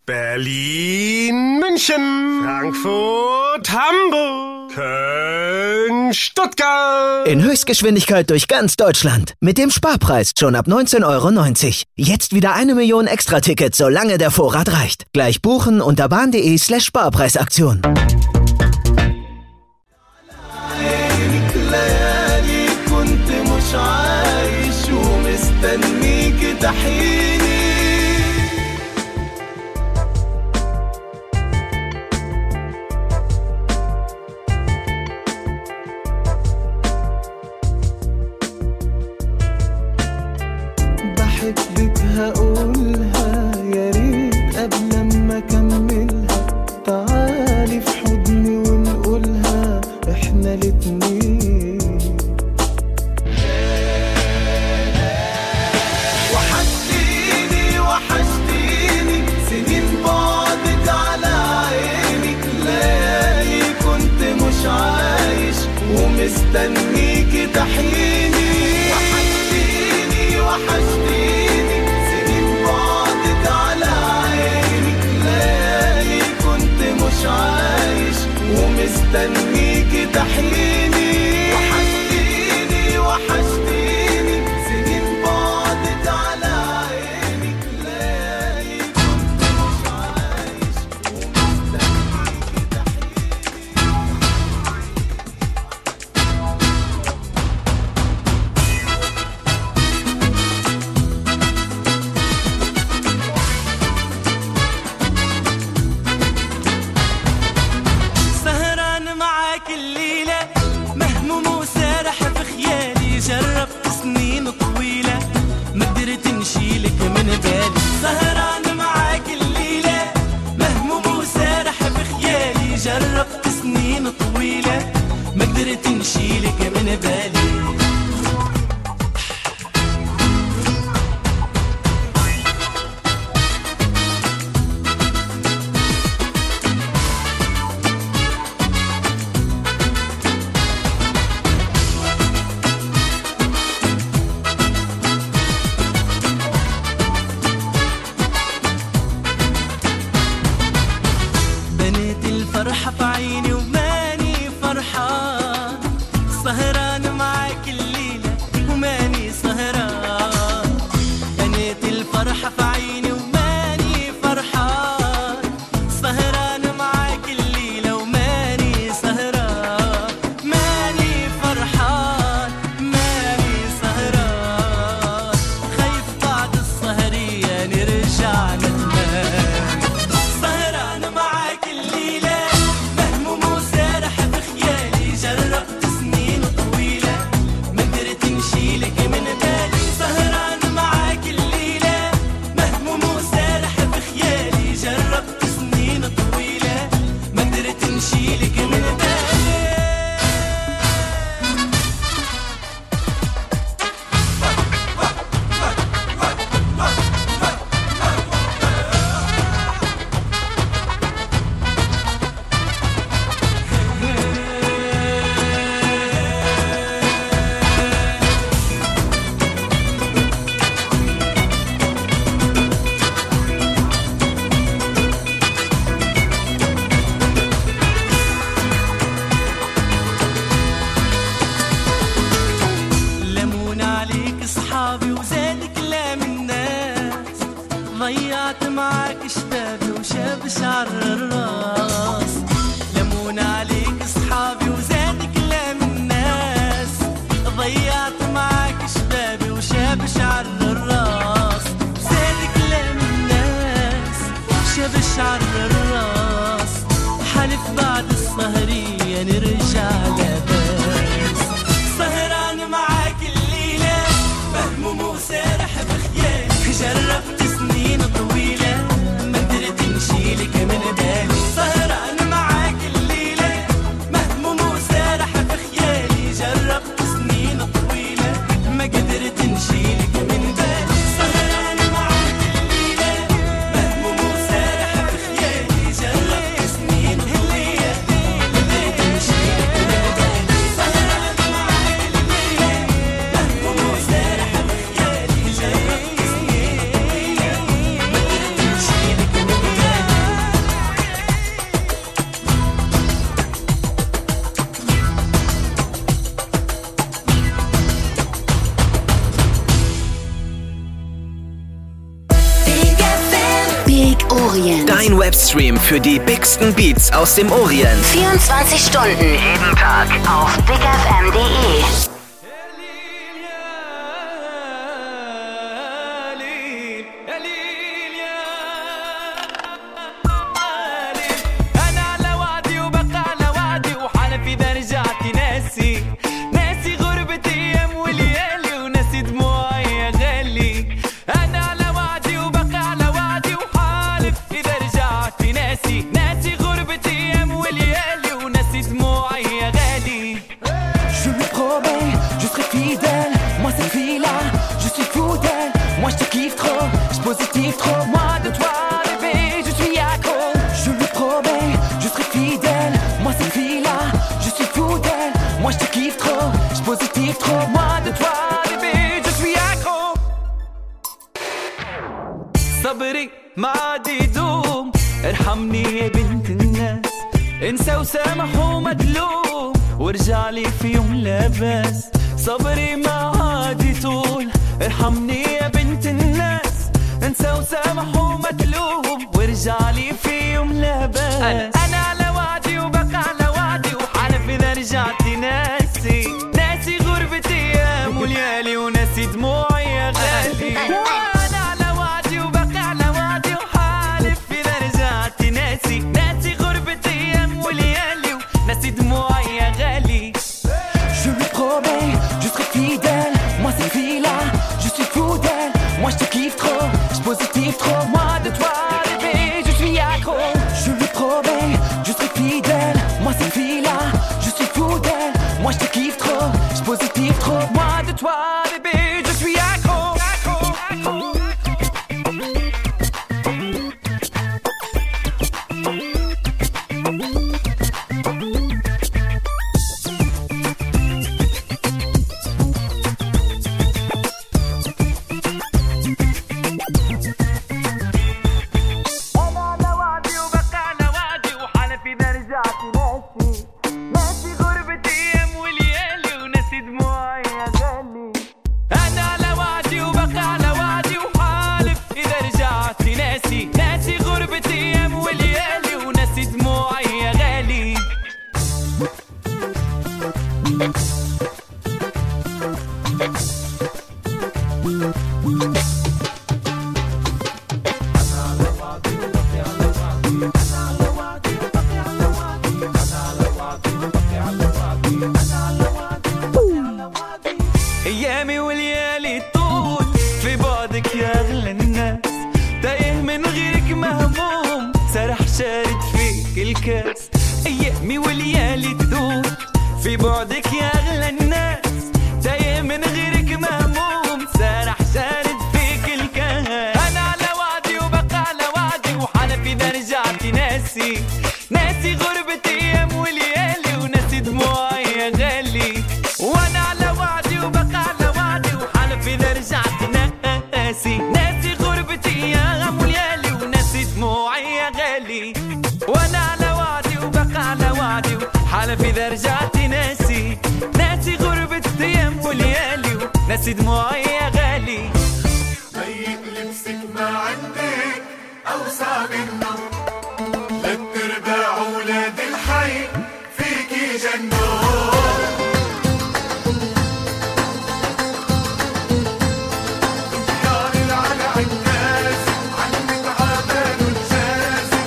Berlin, München, Frankfurt, Hamburg, Köln, Stuttgart. In Höchstgeschwindigkeit durch ganz Deutschland. Mit dem Sparpreis schon ab 19,90 Euro. Jetzt wieder eine Million Extra-Tickets, solange der Vorrat reicht. Gleich buchen unter bahn.de slash Sparpreisaktion. عينك ليالي كنت مش عايش ومستنيك تحيني بحبك هقولها يا ريت قبل ما اكملها تعالي في حضني ونقولها احنا الاتنين وحشتيني وحشتيني سنين بعدك على عينك ليالي كنت مش عايش ومستنيك تحيني وحشتيني وحشتيني سنين بعدك على عينك ليالي كنت مش عايش ومستنيك تحيني وحشتيني وحشتيني سنين بعدك على عينك ليالي كنت مش عايش ومستنيك تحيني سهران معاك الليلة مهموم وسارح في خيالي جربت سنين طويلة ما قدرت نشيلك من بالي سهران معاك الليلة مهموم وسارح في خيالي جربت سنين طويلة ما قدرت نشيلك من بالي بنيت الفرحة في عيني وماني فرحان سهران معاك الليلة وماني سهران بنيت الفرحة في عيني وماني فرحان سهران معاك الليلة وماني سهران ماني فرحان ماني سهران خايف بعد السهرية نرجع ندمان سهران معاك الليلة مهموم وسارح في خيالي جربت سنين طويلة ما قدرت نشيلك من بالي سهران معاك الليلة مهموم وسارح في خيالي جربت سنين طويلة ما قدرت نشيلك من بالي لمون عليك صحابي وزاد كلام الناس ضيعت معاك شبابي وشاب شعر الراس لمون عليك صحابي وزاد كلام الناس ضيعت معاك شبابي وشاب شعر الراس زاد كلام الناس شاب شعر الراس حلف بعد السهرية نرجع لباس سهران معاك الليلة مهموم وسارح بخيالي جربت سنين طويلة ما قدرت نشيلك من بالي سهران معاك الليلة مهموم وسارح بخيالي جربت سنين طويلة ما قدرت نشيلك من بالي سهران معاك الليلة مهموم وسارح بخيالي Orient. Dein Webstream für die bigsten Beats aus dem Orient. 24 Stunden. Jeden Tag. Auf bigfm.de. أنا على وعدي وبقى على وعدي وحالف إذا رجعت ناسي ناسي غربة أيام وليالي وناسي دموعي يا غالي أنا على وعدي وبقى على وعدي وحالف إذا رجعت ناسي ناسي غربة أيام وليالي وناسي دموعي يا غالي Je lui promets, je serai fidèle. Moi, cette fille-là, je suis fou d'elle. Moi, je te kiffe trop, je positive trop. Moi, de toi, bébé, je suis accro. Je lui promets, je serai fidèle. Moi, cette fille-là, je suis fou d'elle. Moi, je te kiffe trop, je positive trop. Moi, de toi, bébé, je suis accro. صبري ما عاد يدوم ارحمني يا بنت الناس انسى وسامح ومدلوم وارجع لي في يوم لاباس صبري ما عاد يطول ارحمني يا بنت الناس انسى وسامح ومدلوم وارجع لي في يوم لاباس انا على وعدي وبقى على وعدي وحالف اذا رجعت ناسي ناسي غربة ايام وليالي وناسي دموعي يا غالي انا على وعدي وبقى على وعدي وحالف اذا رجعت ناسي ناسي غربة ايام وليالي وناسي دموعي يا غالي Je lui promets, je serai fidèle. Moi, cette fille-là, je suis fou d'elle. Moi, je te kiffe trop, je positive trop. Moi, de toi, bébé, je suis accro. Je lui promets, je serai fidèle. Moi, cette fille-là, je suis fou d'elle. Moi, je te kiffe trop, je positive trop. Moi, de toi, bébé, je suis accro. accro, accro. انا على وعدي وبقى على وعدي وحالف اذا رجعت ناسي ناسي غربة ايام وليالي وناسي دموعي يا غالي انا على وعدي وبقى على وعدي وحالف اذا رجعت ناسي ناسي غربة ايام وليالي وناسي دموعي يا غالي ايامي وليالي طول في بعدك يا اغلى الناس تايه من غيرك مهموم سرح شارد فيك الكاس ايامي وليالي تدور في بعدك يا اغلى الناس تايه من غيرك مهموم سرح شارد فيك الكاس انا على وعدي وبقى على وعدي وحالف اذا رجعت ناسي ناسي غربة ايام وليالي وناسي دموعي يا غالي وانا على وعدي وبقى على وعدي وحالف اذا رجعت ناسي ناسي غربة ايام وليالي وناسي دموعي يا غالي وانا على وعدي وبقى على وعدي وحالف اذا رجعت ناسي ناسي غربة ايام وليالي وناسي دموعي يا غالي ضيق لبسك ما عندك أوسع منه ثلاث أرباع ولاد الحي فيكي جنون ديار العلى عالناس عنك عبال الجازي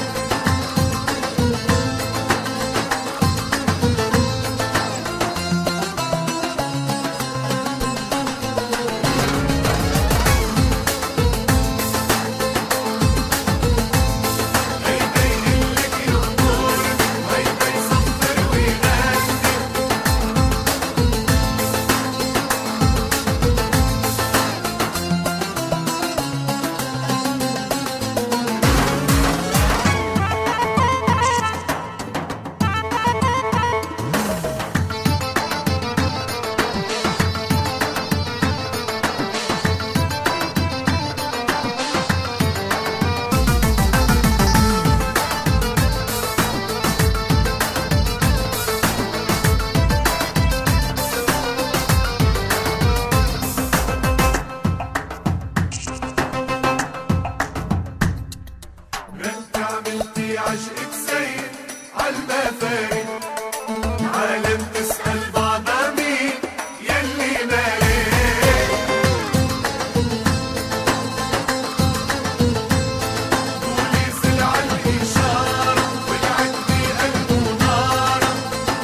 عملتي عشقك سيد عالمفارق عالم تسأل بعضها مين يلي مالك قولي سلع الإشارة والعندي قلبه نارة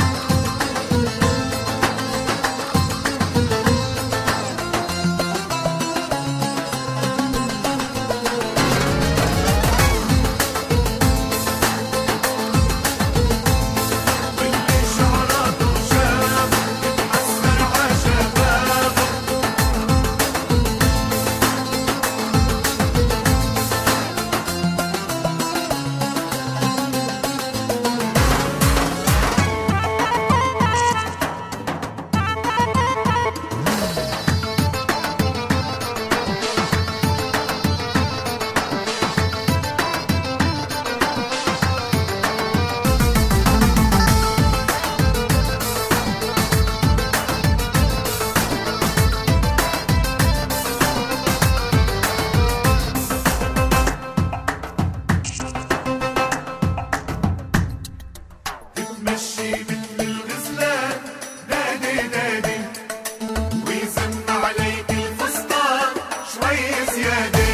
واللي شعراته شاب يتحسر عشبابه تمشي مثل الغزلان نادي نادي ويسمع عليك الفستان شوي زيادة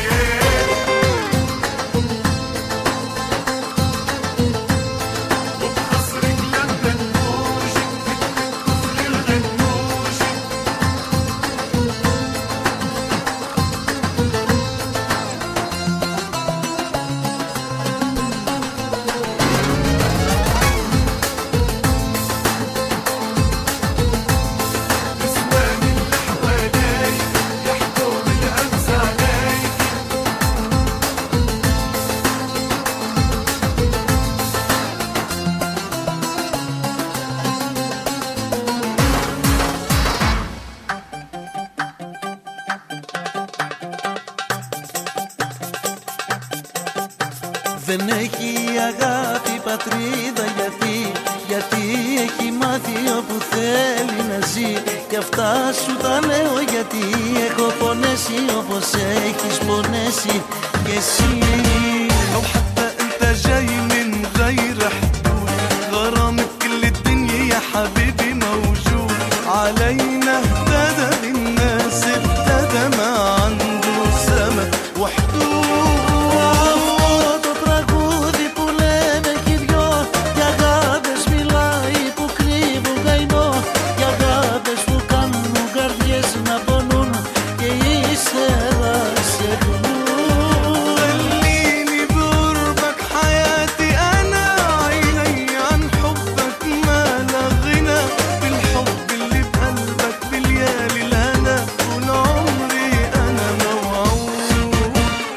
وبخصرك لما نموشك مثل الطفل الغنوشي نسوان اللي حواليك يحكوا بالأمس عليك Δεν έχει αγάπη πατρίδα γιατί Γιατί έχει μάθει όπου θέλει να ζει Και αυτά σου τα λέω γιατί έχω πονέσει όπως έχεις πονέσει και εσύ لو حتى انت جاي من غير حدود غرامك كل الدنيا يا حبيبي موجود علينا اهتدى بالناس ابتدى ما عنده سما وحدود το τραγούδι που λέμε κι οι δυο Για αγάπες μιλάει που κρύβουν καημό Για αγάπες που κάνουν καρδιές να πονούν Και ύστερα ξεχνούν خليني بقربك حياتي أنا عيني عن حبك ما لا غنى بالحب اللي بقلبك باليالي الهنا طول عمري أنا موعود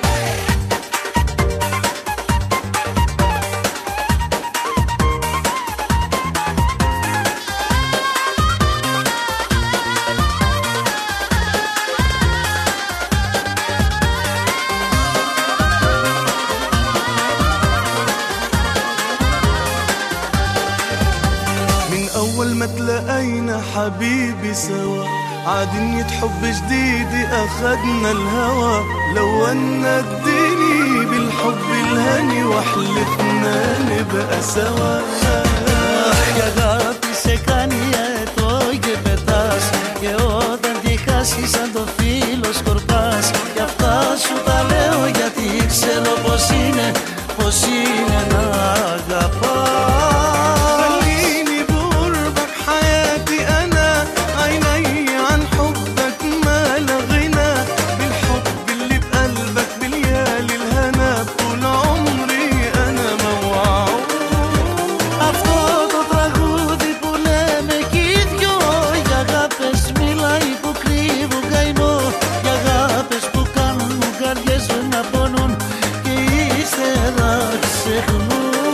من أول ما تلاقينا حبيبي سوا عادنية حب جديدة أخدنا الهوى لونا الدنيا بالحب الهني وحلفنا نبقى سوا Για αγάπη σε κάνει έτο και πετάς Και όταν τη χάσεις σαν το φίλο σκορπάς Γι' αυτά σου τα λέω γιατί ξέρω πως είναι Πως είναι να αγαπάς خليني بقربك حياتي أنا عيني عن حبك ما لا غنى بالحب اللي بقلبك باليالي الهنا طول عمري أنا موعود Αυτό το τραγούδι που λέμε κι οι δυο Για αγάπες μιλάει που κρύβουν καημό Για αγάπες που κάνουν καρδιές να πονούν Και ύστερα ξεχνούν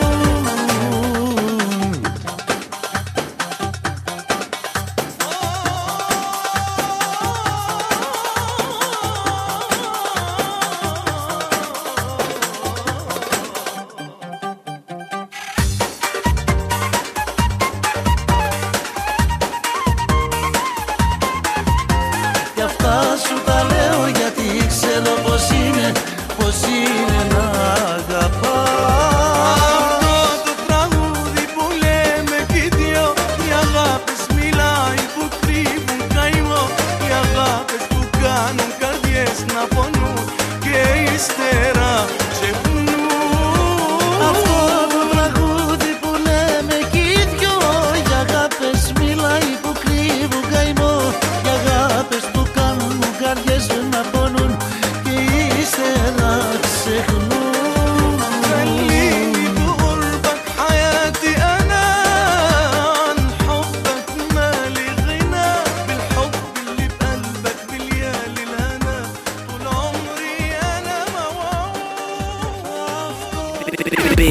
Γι' αυτά σου τα λέω γιατί ξέρω πως είναι Πως είναι να αγαπάς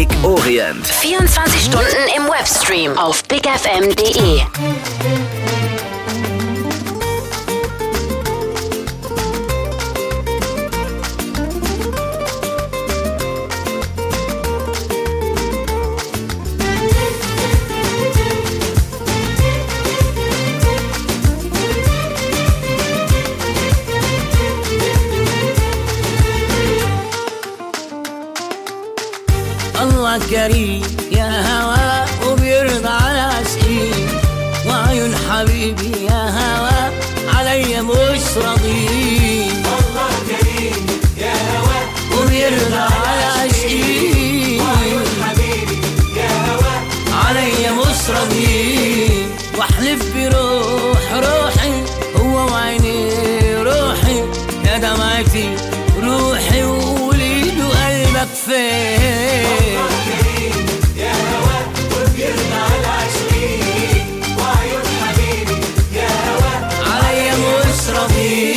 Big Orient. 24 Stunden im Webstream auf bigfm.de. الله كريم يا هوا وبيرضى على عشقي وعيون حبيبي يا هوا علي مش راضي الله كريم يا هوا وبيرضى على عشقي وعيون حبيبي يا هوا علي مش راضي واحلف بروح روحي هو وعيني روحي يا دمعتي روحي ووليد وقلبك فين عليا مش راضي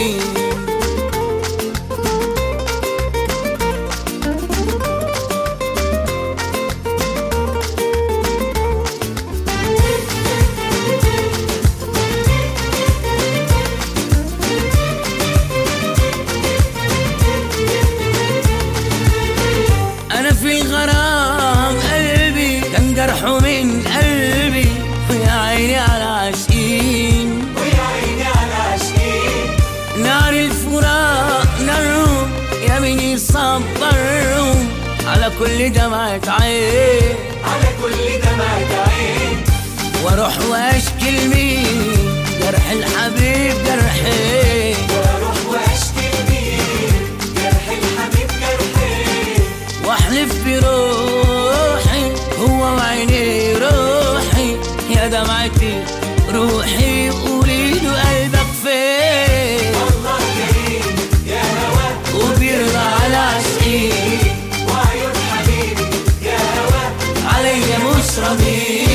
انا في الغرام قلبي كان جرحه من قلبي ويا عيني على عاشقين ويا عيني على عاشقين نار الفراق نارهم يا مين يصبرهم على كل دمعة عين على كل دمعة عين واروح واشكي لمين جرح الحبيب جرحي واروح واشكي لمين جرح الحبيب جرحي واحلف بروحي هو وعيني روحي يا دمعتي روحي قولي له قلبك فين الله كريم يا هوا وبيرضى على عشقي وعيون حبيبي يا هوا عليا مش راضي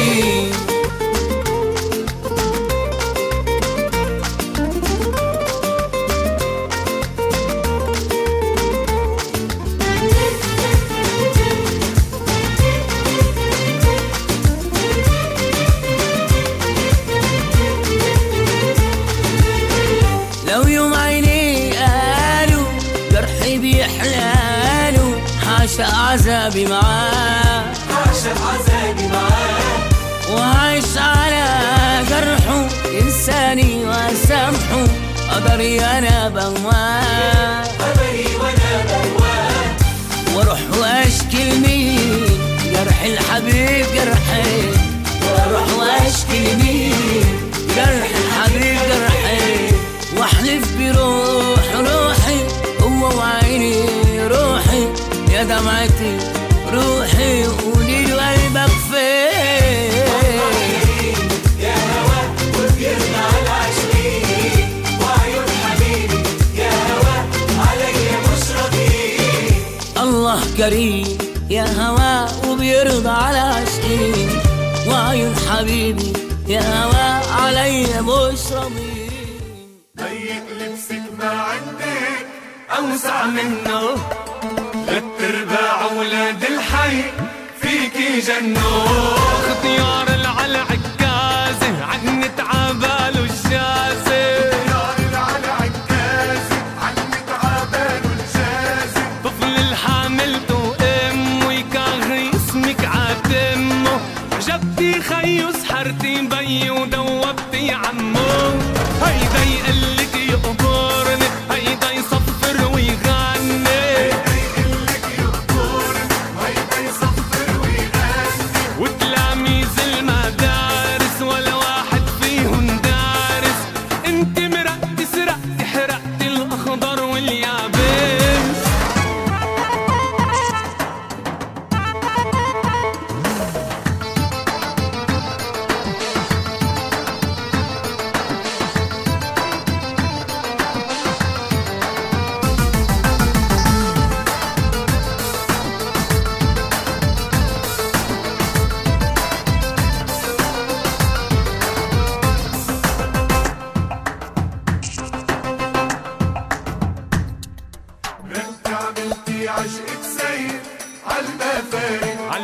لو يوم عيني قالوا جرحي بيحلالوا حاشا عذابي معاه حاشا عذابي معاه وعايش على جرحه ينساني واسامحه قدري انا بواه قدري وانا بواه واروح واشكي لمين جرح الحبيب جرحي واروح واشكي لمين جرح الحبيب جرحي واحلف بروح روحي هو وعيني روحي يا دمعتي روحي قولي له قلبك فين الله كريم يا هوا وبيرضى على عشقي وعيون حبيبي يا هوا عليا مش راضي ضيق لبسك ما عندك اوسع منه ثلاث ارباع ولاد الحي فيكي جنوا اختيار العلى عكازة عنت عباله الشازة ديار العلى عكازي عنك عبال الجازي طفل الحامل ام ويكاغي اسمك عاتمه جبتي خيو سحرتي بي ودوبتي عمو هيدا يقلك يقبرني هيدا يصفر ويغني يقلك يقبرني هيدا يصفر ويغني وتلاميذ المدارس ولا واحد فيهم دارس انت مرقتي سرقتي حرقتي الاخضر واليابس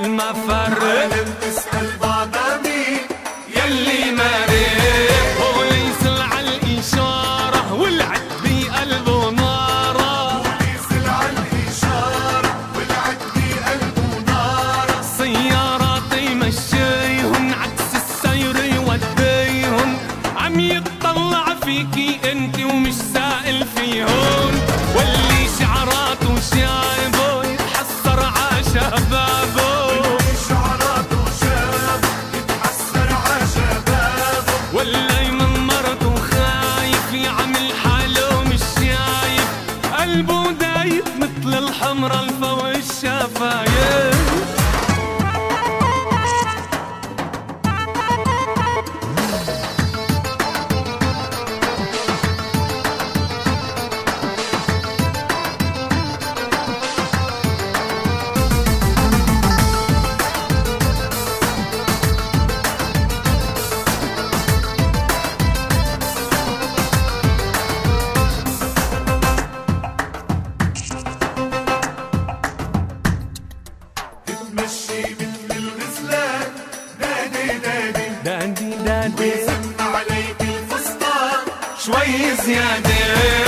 ما فرق عالم تسأل بعضها مين يلي مريض هو يسل على الإشارة والعد بقلبه نارة يسل على الإشارة والعد بقلبه نارة سيارات يمشيهن عكس السير يوديهن عم يتطلع فيكي انت ومش سائل فيهن واللي شعراته شايبه يتحسر عشبابه شعراته شاب يتحسر عشبابه ولا من مرته خايف يعمل حاله مش شايف قلبه دايب مثل الحمرة الفوق الشفايف تتمشي مثل الغزلان نادي نادي دادي دادي سمع عليك الفستان شوي زيادة